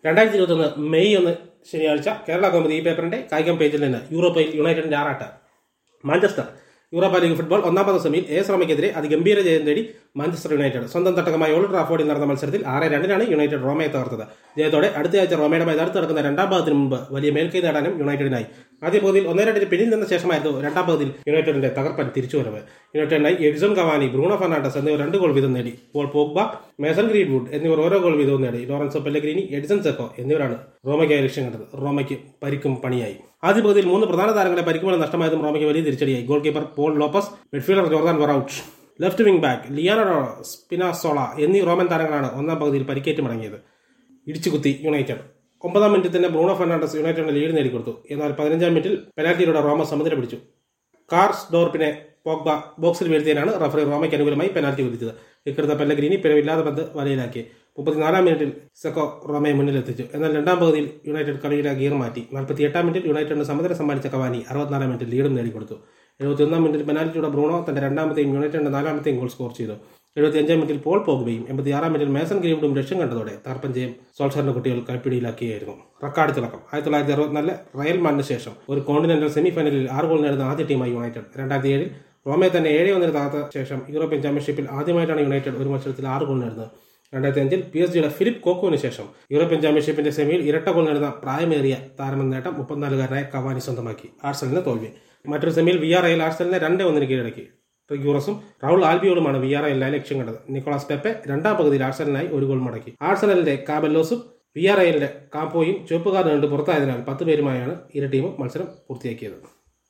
രണ്ടായിരത്തി ഇരുപത്തൊന്ന് മെയ് ഒന്ന് ശനിയാഴ്ച കേരള കൗമുദി ഈ പേപ്പറിന്റെ കായികം പേജിൽ നിന്ന് യൂറോപ്പയിൽ യുണൈറ്റഡിന്റെ ആറാട്ട് മാഞ്ചസ്റ്റർ യൂറോപ്പ ലീഗ് ഫുട്ബോൾ ഒന്നാമത് സെമിയിൽ എസ് റോമയ്ക്കെതിരെ അതിഗംഭീര ജയം നേടി മാഞ്ചസ്റ്റർ യുണൈറ്റഡ് സ്വന്തം തട്ടകമായ ഓൾഡ് ട്രാഫോർഡിൽ നടന്ന മത്സരത്തിൽ ആറ് രണ്ടിനാണ് യുണൈറ്റഡ് റോമയെ തകർത്തത് ജയത്തോടെ അടുത്തയാഴ്ച റോമയുടെ മൈതാനത്ത് നടക്കുന്ന രണ്ടാം ഭാഗത്തിന് മുമ്പ് വലിയ മേൽക്കൈ നേടാനും യുണൈറ്റഡിനായി ആദ്യ പകുതിയിൽ ഒന്നേ രണ്ടിന് പിന്നിൽ നിന്ന ശേഷമായിരുന്നു രണ്ടാം പകുതിയിൽ യുണൈറ്റഡിന്റെ തകർപ്പൻ തിരിച്ചുവരവ് യുണൈറ്റഡിനായി എഡിസൺ കവാനി ബ്രൂണോ ഫെർണാണ്ടസ് എന്നിവർ രണ്ട് ഗോൾ വീതം നേടി പോൾ പോഗ്ബ മേസൺ ഗ്രീൻവുഡ് എന്നിവർ ഓരോ ഗോൾ വീതവും നേടി ലോറൻസോ പെല്ലഗ്രീനി എഡിസൺ സെക്കോ എന്നിവരാണ് റോമയ്ക്കായി ലക്ഷ്യം കണ്ടത് റോമയ്ക്ക് പരിക്കും പണിയായി ആദ്യ പകുതിയിൽ മൂന്ന് പ്രധാന താരങ്ങളെ പരിക്കുമൂലം നഷ്ടമായതും റോമയ്ക്ക് വലിയ തിരിച്ചടിയായി goalkeeper Paul Lopez midfielder Jordan Veretout left wing back ലിയാനോ സ്പിനാസോള എന്നീ റോമൻ താരങ്ങളാണ് ഒന്നാം പകുതിയിൽ പരിക്കേറ്റ് മടങ്ങിയത് ഇടിച്ചുകുത്തി യുണൈറ്റഡ് ഒമ്പതാം മിനിറ്റിൽ തന്നെ ബ്രൂണോ ഫെർണാണ്ടസ് യുണൈറ്റഡിന് ലീഡ് നേടിക്കൊടുത്തു എന്നാൽ പതിനഞ്ചാം മിനിറ്റിൽ പെനാൽറ്റിയിലൂടെ റോമ സമനില പിടിച്ചു കാർസ് ഡോർപ്പിനെ പോഗ്ബ ബോക്സിൽ വീഴ്ത്തിയതിനാണ് റഫറി റോമയ്ക്ക് അനുകൂലമായി പെനാൽറ്റി വിധിച്ചത് ഇക്കടുത്ത പെല്ലഗ്രീനി പിഴവില്ലാതെ പന്ത് വലയിലാക്കി മുപ്പത്തിനാലാം മിനിറ്റിൽ സെക്കോ റോമയെ മുന്നിലെത്തിച്ചു എന്നാൽ രണ്ടാം പകുതിയിൽ യുണൈറ്റഡ് കളിയുടെ ഗിയർ മാറ്റി നാൽപ്പത്തി എട്ടാം മിനിറ്റിൽ യുണൈറ്റഡിന് സമനില സമ്മാനിച്ച കവാനി അറുപത്തിനാലാം മിനിറ്റിൽ ലീഡും നേടിക്കൊടുത്തു എഴുപത്തിയൊന്നാം മിനിറ്റിൽ പെനാൽറ്റിയുടെ ബ്രൂണോ തന്റെ രണ്ടാമത്തെയും യുണൈറ്റഡിന്റെ നാലാമത്തെയും ഗോൾ സ്കോർ ചെയ്തു എഴുപത്തിയഞ്ചാം മിനിറ്റിൽ പോൾ പോകുകയും എൺപത്തിയാറാം മിനിറ്റിൽ മേസൺ ഗ്രീവുഡും ലക്ഷ്യം കണ്ടതോടെ തർപ്പൻ ജയം സോൾസറിന്റെ കുട്ടികൾ കൈപ്പിടിയിലാക്കിയായിരുന്നു റെക്കാർഡ് തിളക്കം ആയിരത്തി തൊള്ളായിരത്തി അറുപത്തിനാലിലെ റയൽ മാനിന് ശേഷം ഒരു കോണ്ടിനെന്റൽ സെമി ഫൈനലിൽ ആറ് ഗോൾ നേടുന്ന ആദ്യ ടീമായി യുണൈറ്റഡ് രണ്ടായിരത്തി ഏഴിൽ റോമയെ തന്നെ ഏഴ് ഒന്നിന് താത്ത ശേഷം യൂറോപ്യൻ ചാമ്പ്യൻഷിപ്പിൽ ആദ്യമായിട്ടാണ് യുണൈറ്റഡ് ഒരു മത്സരത്തിൽ ആറ് ഗോൾ നേടുന്നത് രണ്ടായിരത്തി അഞ്ചിൽ പി എസ് ജിയുടെ ഫിലിപ്പ് കോക്കോന് ശേഷം യൂറോപ്യൻ ചാമ്പ്യൻഷിപ്പിന്റെ സെമിയിൽ ഇരട്ട ഗോൾ നേടുന്ന പ്രായമേറിയ താരമെന്ന നേട്ടം മുപ്പത്തിനാലുകാരനായ കവാനി സ്വന്തമാക്കി ആർസലിന് തോൽവി മറ്റൊരു സെമിയിൽ വി ആർ ഐയിൽ ആർസലിനെ രണ്ട് ഒന്നിന് കീഴടക്കി ട്രിഗ്യൂറസും റൗൾ ആൽബിയോളുമാണ് വി ആർ ഐയിലായി ലക്ഷ്യം കണ്ടത് നിക്കോളാസ് പെപ്പെ രണ്ടാം പകുതിയിൽ ആർസലിനായി ഒരു ഗോൾ മടക്കി ആർസനലിന്റെ കാബല്ലോസും വി ആർ ഐയിലെ കാപ്പോയും ചുവപ്പുകാർ കണ്ട് പുറത്തായതിനാൽ പത്ത് പേരുമായാണ് ഇരു ടീമും മത്സരം പൂർത്തിയാക്കിയത്